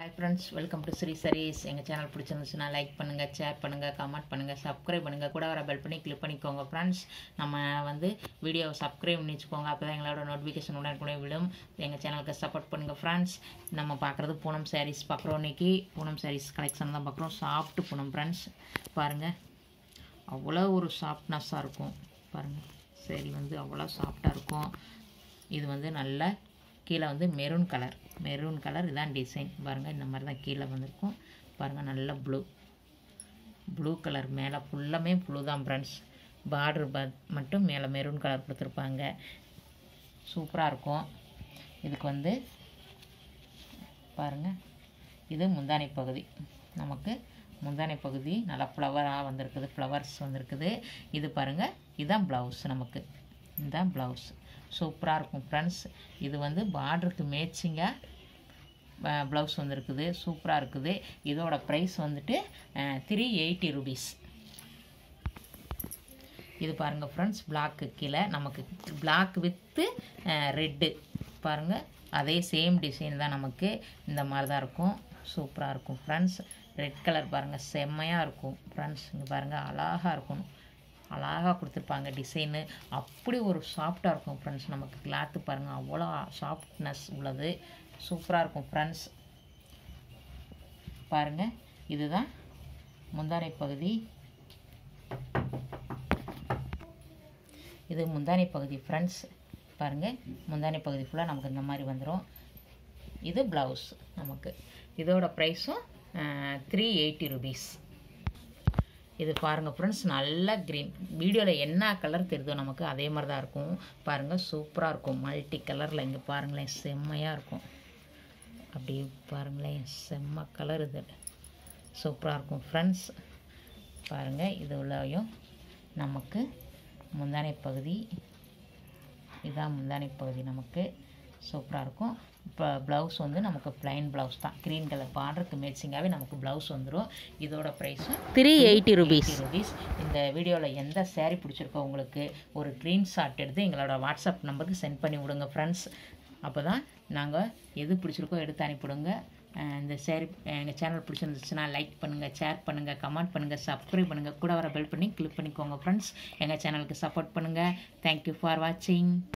hi friends welcome to Sri Sarees எங்கள் channel பிடிச்சிருந்துச்சுன்னா like பண்ணுங்கள் ஷேர் பண்ணுங்கள் கமெண்ட் பண்ணுங்கள் சப்ஸ்கிரைப் பண்ணுங்கள் கூட வர பெல் பண்ணி கிளிக் பண்ணிக்கோங்க ஃப்ரெண்ட்ஸ் நம்ம வந்து வீடியோவை சப்ஸ்கிரைப் பண்ணி வச்சுக்கோங்க அப்போ தான் எங்களோட நோட்டிஃபிகேஷன் உடனே விடும் எங்கள் சேனலுக்கு சப்போர்ட் பண்ணுங்கள் ஃப்ரெண்ட்ஸ் நம்ம பார்க்குறது பூனம் சாரீஸ் பார்க்குறோம் இன்னைக்கு பூனம் சாரீஸ் கலெக்ஷன் தான் பார்க்குறோம் சாஃப்ட் பூனம் ஃப்ரெண்ட்ஸ் பாருங்கள் அவ்வளோ ஒரு சாஃப்ட்னஸ்ஸாக இருக்கும் பாருங்கள் சரி வந்து அவ்வளோ சாஃப்டாக இருக்கும் இது வந்து நல்ல கீழே வந்து மெரூன் கலர் மெரூன் கலர் இதான் டிசைன் பாருங்கள் இந்த மாதிரி தான் கீழே வந்திருக்கும் பாருங்கள் நல்ல ப்ளூ ப்ளூ கலர் மேலே ஃபுல்லாமே ப்ளூ தான் ஃப்ரெண்ட்ஸ் பார்டர் ப மட்டும் மேலே மெரூன் கலர் கொடுத்துருப்பாங்க சூப்பராக இருக்கும் இதுக்கு வந்து பாருங்கள் இது முந்தானை பகுதி நமக்கு முந்தானை பகுதி நல்லா ஃப்ளவராக வந்திருக்குது ஃப்ளவர்ஸ் வந்திருக்குது இது பாருங்கள் இதுதான் ப்ளவுஸ் நமக்கு இதுதான் ப்ளவுஸ் சூப்பராக இருக்கும் ஃப்ரெண்ட்ஸ் இது வந்து பார்டருக்கு மேட்சிங்காக ப்ளவுஸ் வந்திருக்குது சூப்பராக இருக்குது இதோட ப்ரைஸ் வந்துட்டு த்ரீ எயிட்டி ருபீஸ் இது பாருங்கள் ஃப்ரெண்ட்ஸ் பிளாக்கு கீழே நமக்கு பிளாக் வித்து ரெட்டு பாருங்கள் அதே சேம் டிசைன் தான் நமக்கு இந்த மாதிரி தான் இருக்கும் சூப்பராக இருக்கும் ஃப்ரெண்ட்ஸ் ரெட் கலர் பாருங்கள் செம்மையாக இருக்கும் ஃப்ரெண்ட்ஸ் இங்கே பாருங்கள் அழகாக இருக்கும் அழகாக கொடுத்துருப்பாங்க டிசைனு அப்படி ஒரு சாஃப்டாக இருக்கும் ஃப்ரெண்ட்ஸ் நமக்கு கிளாத்து பாருங்கள் அவ்வளோ சாஃப்ட்னஸ் உள்ளது சூப்பராக இருக்கும் ஃப்ரெண்ட்ஸ் பாருங்கள் இதுதான் முந்தானை பகுதி இது முந்தானை பகுதி ஃப்ரெண்ட்ஸ் பாருங்கள் முந்தானை பகுதி ஃபுல்லாக நமக்கு இந்த மாதிரி வந்துடும் இது ப்ளவுஸ் நமக்கு இதோட ப்ரைஸும் த்ரீ எயிட்டி ருபீஸ் இது பாருங்கள் ஃப்ரெண்ட்ஸ் நல்ல க்ரீன் வீடியோவில் என்ன கலர் தெரியுதோ நமக்கு அதே மாதிரி தான் இருக்கும் பாருங்கள் சூப்பராக இருக்கும் மல்டி கலரில் இங்கே பாருங்களேன் செம்மையாக இருக்கும் அப்படி பாருங்களேன் செம்ம கலர் இது சூப்பராக இருக்கும் ஃப்ரெண்ட்ஸ் பாருங்கள் இது உள்ளயும் நமக்கு முந்தானை பகுதி இதுதான் முந்தானை பகுதி நமக்கு சூப்பராக இருக்கும் இப்போ ப்ளவுஸ் வந்து நமக்கு ப்ளைன் ப்ளவுஸ் தான் க்ரீன் கலர் பார்டருக்கு மேட்சிங்காகவே நமக்கு ப்ளவுஸ் வந்துடும் இதோட ப்ரைஸும் த்ரீ எயிட்டி ருபீஸ் ருபீஸ் இந்த வீடியோவில் எந்த சேரீ பிடிச்சிருக்கோ உங்களுக்கு ஒரு க்ரீன் ஷாட் எடுத்து எங்களோட வாட்ஸ்அப் நம்பருக்கு சென்ட் பண்ணி விடுங்க ஃப்ரெண்ட்ஸ் அப்போ தான் நாங்கள் எது பிடிச்சிருக்கோ எடுத்து அனுப்பிவிடுங்க இந்த சேரீ எங்கள் சேனல் பிடிச்சிருந்துச்சுன்னா லைக் பண்ணுங்கள் ஷேர் பண்ணுங்கள் கமெண்ட் பண்ணுங்கள் சப்ஸ்கிரைப் பண்ணுங்கள் கூட வர பெல் பண்ணி கிளிக் பண்ணிக்கோங்க ஃப்ரெண்ட்ஸ் எங்கள் சேனலுக்கு சப்போர்ட் பண்ணுங்கள் தேங்க்யூ ஃபார் வாட்சிங்